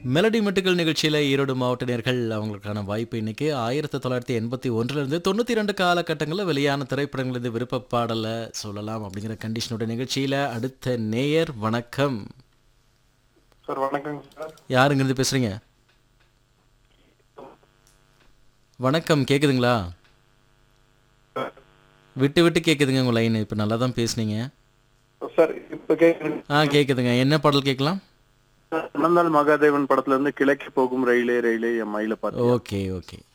melody மெட்டுக்கள் நிகழ்ச்சியில் ஈரோடு மாவட்ட நேர்கள் அவங்களுக்கான வாய்ப்பு இன்னைக்கு ஆயிரத்தி தொள்ளாயிரத்தி எண்பத்தி ஒன்றிலிருந்து தொண்ணூற்றி ரெண்டு காலகட்டங்களில் வெளியான திரைப்படங்களிலிருந்து விருப்ப பாடலை சொல்லலாம் அப்படிங்கிற கண்டிஷனோட நிகழ்ச்சியில் அடுத்த நேயர் வணக்கம் சார் வணக்கங்க சார் யாருங்கிறது பேசுகிறீங்க வணக்கம் கேட்குதுங்களா விட்டு விட்டு கேட்குதுங்க உங்கள் லைன் இப்போ நல்லா தான் பேசுனீங்க சார் இப்ப கேக்குறேன் ஆ கேட்குதுங்க என்ன பாடல் கேட்கலாம் மணந்தாள் மகாதேவன் படத்துல இருந்து கிழக்கு போகும் ரயிலே ரயிலே என் மயில பார்த்து ஓகே ஓகே